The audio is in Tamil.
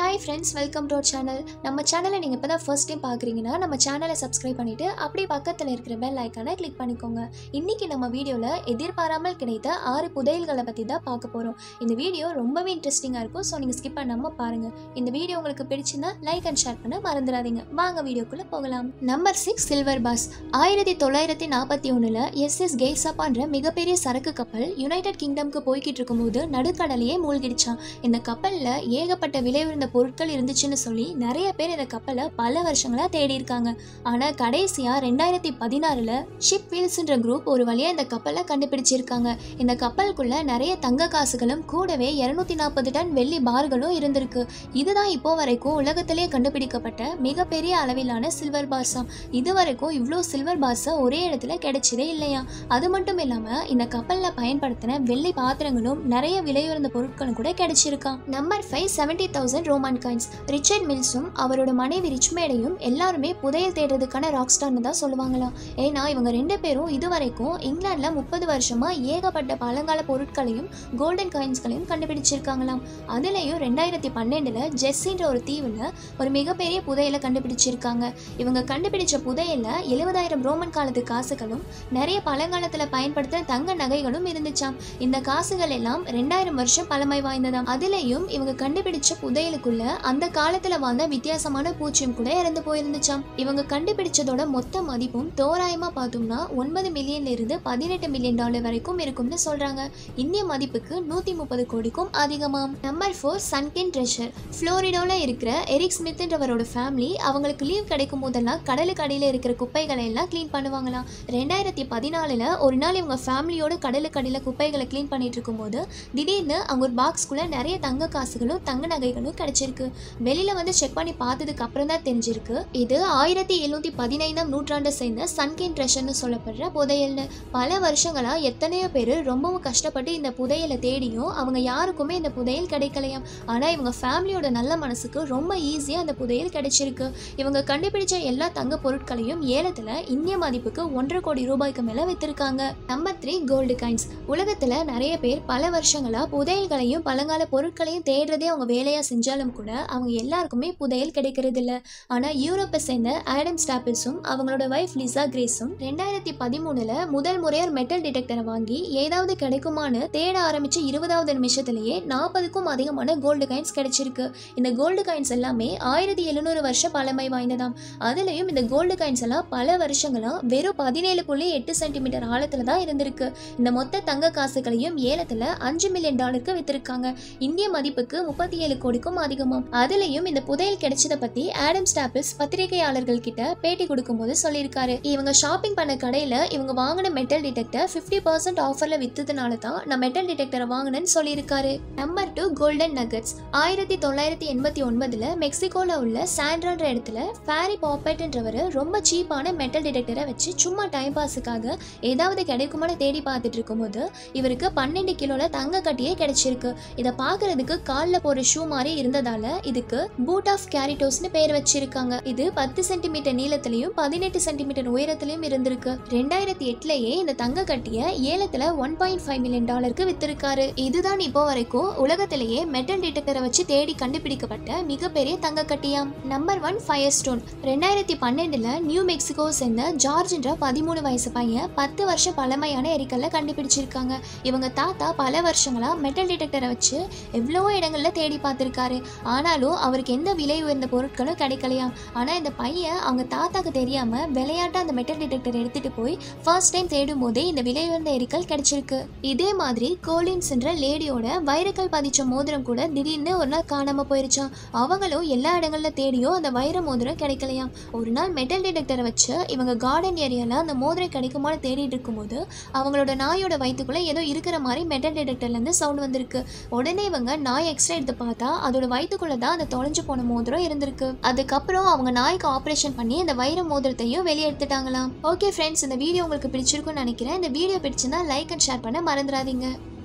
hi friends welcome to our channel நம்ம சேனலை நீங்கள் இப்போ தான் ஃபர்ஸ்ட் டைம் பார்க்குறீங்கன்னா நம்ம சேனலை சப்ஸ்கிரைப் பண்ணிவிட்டு அப்படியே பக்கத்தில் இருக்கிற பெல் ஐக்கானை கிளிக் பண்ணிக்கோங்க இன்றைக்கி நம்ம வீடியோவில் எதிர்பாராமல் கிடைத்த ஆறு புதையல்களை பற்றி தான் பார்க்க போகிறோம் இந்த வீடியோ ரொம்பவே இன்ட்ரெஸ்டிங்காக இருக்கும் ஸோ நீங்கள் ஸ்கிப் பண்ணாமல் பாருங்கள் இந்த வீடியோ உங்களுக்கு பிடிச்சிருந்தா லைக் அண்ட் ஷேர் பண்ண மறந்துடாதீங்க வாங்க வீடியோக்குள்ளே போகலாம் நம்பர் சிக்ஸ் சில்வர் பாஸ் ஆயிரத்தி தொள்ளாயிரத்தி நாற்பத்தி ஒன்றில் எஸ்எஸ் கெய்சப்பான்ற மிகப்பெரிய சரக்கு கப்பல் யுனைடெட் கிங்டம்க்கு போய்கிட்டு இருக்கும்போது நடுக்கடலையே மூழ்கிடுச்சான் இந்த கப்பலில் ஏகப்பட்ட விலை உயர்ந்த பொருட்கள் இருந்துச்சுன்னு சொல்லி நிறைய பேர் இந்த கப்பலை பல வருஷங்களா தேடி இருக்காங்க ஆனால் கடைசியாக ரெண்டாயிரத்தி பதினாறில் ஷிப் வீல்ஸ்ன்ற குரூப் ஒரு வழியாக இந்த கப்பலை கண்டுபிடிச்சிருக்காங்க இந்த கப்பலுக்குள்ள நிறைய தங்க காசுகளும் கூடவே இரநூத்தி நாற்பது டன் வெள்ளி பார்களும் இருந்திருக்கு இதுதான் இப்போ வரைக்கும் உலகத்திலேயே கண்டுபிடிக்கப்பட்ட மிகப்பெரிய அளவிலான சில்வர் பார்ஸாம் இது வரைக்கும் இவ்வளோ சில்வர் பார்ஸை ஒரே இடத்துல கிடைச்சதே இல்லையா அது மட்டும் இல்லாமல் இந்த கப்பலில் பயன்படுத்தின வெள்ளி பாத்திரங்களும் நிறைய விலையுயர்ந்த பொருட்களும் கூட கிடைச்சிருக்காம் number five seventy thousand Roman coins Richard மில்ஸும் அவரோட மனைவி ரிச்மேடையும் எல்லாருமே புதையல் தேடுறதுக்கான ராக் ஸ்டார்னு தான் சொல்லுவாங்களாம் ஏன்னா இவங்க ரெண்டு பேரும் இதுவரைக்கும் இங்கிலாந்துல முப்பது வருஷமா ஏகப்பட்ட பழங்கால பொருட்களையும் கோல்டன் காயின்ஸ்களையும் கண்டுபிடிச்சிருக்காங்களாம் அதுலேயும் ரெண்டாயிரத்தி பன்னெண்டுல ஜெஸ்ஸின்ற ஒரு தீவில் ஒரு மிகப்பெரிய புதையலை கண்டுபிடிச்சிருக்காங்க இவங்க கண்டுபிடிச்ச புதையல்ல எழுபதாயிரம் ரோமன் காலத்து காசுகளும் நிறைய பழங்காலத்தில் பயன்படுத்த தங்க நகைகளும் இருந்துச்சாம் இந்த காசுகள் எல்லாம் ரெண்டாயிரம் வருஷம் பழமை வாய்ந்ததாம் அதுலேயும் இவங்க கண்டுபிடிச்ச புதையலுக்குள்ள அந்த காலத்துல வாழ்ந்த வித்தியாசமான பூச்சியும் கூட இறந்து போயிருந்துச்சாம் இவங்க கண்டுபிடிச்சதோட மொத்த மதிப்பும் தோராயமா பார்த்தோம்னா ஒன்பது மில்லியன்ல இருந்து பதினெட்டு மில்லியன் டாலர் வரைக்கும் இருக்கும்னு சொல்றாங்க இந்திய மதிப்புக்கு நூத்தி முப்பது கோடிக்கும் அதிகமாம் நம்பர் ஃபோர் சன்கின் ட்ரெஷர் ஃப்ளோரிடால இருக்கிற எரிக் ஸ்மித்ன்றவரோட ஃபேமிலி அவங்களுக்கு லீவ் கிடைக்கும் போதெல்லாம் கடலுக்கு அடியில இருக்கிற குப்பைகளை எல்லாம் க்ளீன் பண்ணுவாங்களாம் ரெண்டாயிரத்தி பதினாலுல ஒரு நாள் இவங்க ஃபேமிலியோட கடலுக்கு அடியில குப்பைகளை க்ளீன் பண்ணிட்டு இருக்கும்போது திடீர்னு அவங்க ஒரு பாக்ஸ்குள்ள நிறைய தங்க காசுகளும் தங்க நகைகளும் கிடைச்சிருக்கு வெளியில வந்து செக் பண்ணி பார்த்ததுக்கு அப்புறம் தான் தெரிஞ்சிருக்கு இது ஆயிரத்தி எழுநூத்தி பதினைந்தாம் நூற்றாண்டை சேர்ந்த சன்கின் ட்ரெஷர்னு சொல்லப்படுற புதையல்னு பல வருஷங்களா எத்தனையோ பேர் ரொம்பவும் கஷ்டப்பட்டு இந்த புதையலை தேடியும் அவங்க யாருக்குமே இந்த புதையல் கிடைக்கலையாம் ஆனா இவங்க ஃபேமிலியோட நல்ல மனசுக்கு ரொம்ப ஈஸியா அந்த புதையல் கிடைச்சிருக்கு இவங்க கண்டுபிடிச்ச எல்லா தங்க பொருட்களையும் ஏலத்துல இந்திய மதிப்புக்கு ஒன்றரை கோடி ரூபாய்க்கு மேல வித்திருக்காங்க நம்பர் த்ரீ கோல்டு காயின்ஸ் உலகத்துல நிறைய பேர் பல வருஷங்களா புதையல்களையும் பழங்கால பொருட்களையும் தேடுறதே அவங்க வேலையா செஞ்சாலும் கூட அவங்க எல்லாருக்குமே புதையல் கிடைக்கிறது இல்ல ஆனா யூரோப்பை சேர்ந்த ஆடம் ஸ்டாப்பிள்ஸும் அவங்களோட வைஃப் லிசா கிரேஸும் ரெண்டாயிரத்தி பதிமூணுல முதல் முறையா மெட்டல் டிடெக்டரை வாங்கி ஏதாவது கிடைக்குமான்னு தேட ஆரம்பிச்ச இருபதாவது நிமிஷத்திலேயே நாற்பதுக்கும் அதிகமான கோல்டு காயின்ஸ் கிடைச்சிருக்கு இந்த கோல்டு காயின்ஸ் எல்லாமே ஆயிரத்தி எழுநூறு வருஷம் பழமை வாய்ந்ததாம் அதுலயும் இந்த கோல்டு காயின்ஸ் எல்லாம் பல வருஷங்களா வெறும் பதினேழு புள்ளி எட்டு சென்டிமீட்டர் ஆழத்துல தான் இருந்திருக்கு இந்த மொத்த தங்க காசுகளையும் ஏலத்துல அஞ்சு மில்லியன் டாலருக்கு வித்திருக்காங்க இந்திய மதிப்புக்கு முப்பத்தி ஏழு கோடிக்கும் அதிகமாம் அதுலயும் இந்த புதையல் கிடைச்சத பத்தி ஆடம் ஸ்டாப்பிள்ஸ் பத்திரிகையாளர்கள் கிட்ட பேட்டி கொடுக்கும்போது சொல்லியிருக்காரு இவங்க ஷாப்பிங் பண்ண கடையில இவங்க வாங்கின மெட்டல் டிடெக்டர் ஃபிஃப்டி பர்சன்ட் ஆஃபர்ல வித்ததுனால தான் நான் மெட்டல் டிடெக்டரை வாங்கினேன்னு சொல்லியிருக்காரு நம்பர் டூ கோல்டன் நகட்ஸ் ஆயிரத்தி தொள்ளாயிரத்தி எண்பத்தி ஒன்பதுல மெக்சிகோல உள்ள சாண்ட்ரான்ற இடத்துல ஃபேரி பாப்பெட்ன்றவர் ரொம்ப சீப்பான மெட்டல் டிடெக்டரை வச்சு சும்மா டைம் பாஸுக்காக ஏதாவது கிடைக்குமான்னு தேடி பார்த்துட்டு இருக்கும்போது இவருக்கு பன்னெண்டு கிலோல தங்க கட்டியே கிடைச்சிருக்கு இதை பார்க்கறதுக்கு காலில் போற ஷூ மாதிரி இருந்ததால இதுக்கு பூட் ஆஃப் கேரிட்டோஸ்னு பேர் வச்சிருக்காங்க இது பத்து சென்டிமீட்டர் நீளத்திலையும் பதினெட்டு சென்டிமீட்டர் உயரத்திலையும் இருந்திருக்கு ரெண்டாயிரத்தி எட்டுலயே இந்த தங்க கட்டிய ஏலத்துல ஒன் பாயிண்ட் ஃபைவ் மில்லியன் டாலருக்கு வித்திருக்காரு இதுதான் இப்போ வரைக்கும் உலகத்திலேயே மெட்டல் டிடெக்டரை வச்சு தேடி கண்டுபிடிக்கப்பட்ட மிகப்பெரிய தங்க கட்டியாம் நம்பர் ஒன் ஃபயர் ஸ்டோன் ரெண்டாயிரத்தி பன்னெண்டுல நியூ மெக்சிகோ சேர்ந்த ஜார்ஜ்ன்ற பதிமூணு வயசு பையன் பத்து வருஷம் பழமையான எரிக்கல்ல கண்டுபிடிச்சிருக்காங்க இவங்க தாத்தா பல வருஷங்களா மெட்டல் டிடெக்டரை வச்சு எவ்வளவோ இடங்கள்ல தேடி பார்த்திருக்காரு ஆனாலும் அவருக்கு எந்த விலை உயர்ந்த பொருட்களும் கிடைக்கலையாம் ஆனா இந்த பையன் அவங்க தாத்தாக்கு தெரியாம விளையாட்டா அந்த மெட்டல் டிடெக்டர் எடுத்துட்டு போய் ஃபர்ஸ்ட் டைம் தேடும் போதே இந்த விலை உயர்ந்த எரிக்கல் கிடைச்சிருக்கு இதே மாதிரி கோலின்ஸ்ன்ற லேடியோட வைரக்கல் பதிச்ச மோதிரம் கூட திடீர்னு ஒரு நாள் காணாம போயிருச்சாம் அவங்களும் எல்லா இடங்கள்ல தேடியும் அந்த வைர மோதிரம் கிடைக்கலையாம் ஒரு நாள் மெட்டல் டிடெக்டரை வச்சு இவங்க கார்டன் ஏரியால அந்த மோதிரம் கிடைக்குமான்னு தேடிட்டு இருக்கும்போது அவங்களோட நாயோட வயிற்றுக்குள்ள ஏதோ இருக்கிற மாதிரி மெட்டல் டிடெக்டர்ல இருந்து சவுண்ட் வந்திருக்கு உடனே இவங்க நாய் எக்ஸ்ரே எடுத்து பார்த்தா அதோட வயிற்றுக்குள்ள தான் அந்த தொலைஞ்சு போன மோதிரம் இருந்திருக்கு அதுக்கப்புறம் அவங்க நாய்க்கு ஆப்ரேஷன் பண்ணி அந்த வைர மோதிரத்தையும் வெளியே எடுத்துட்டாங்களாம் ஓகே ஃப்ரெண்ட்ஸ் இந்த வீடியோ உங்களுக்கு பிடிச்சிருக்கும்னு நினைக்கிறேன் இந்த வீடியோ பிடிச்சிருந்தா லைக் அண்ட் ஷேர் பண்ண மறந்துடாதீங்க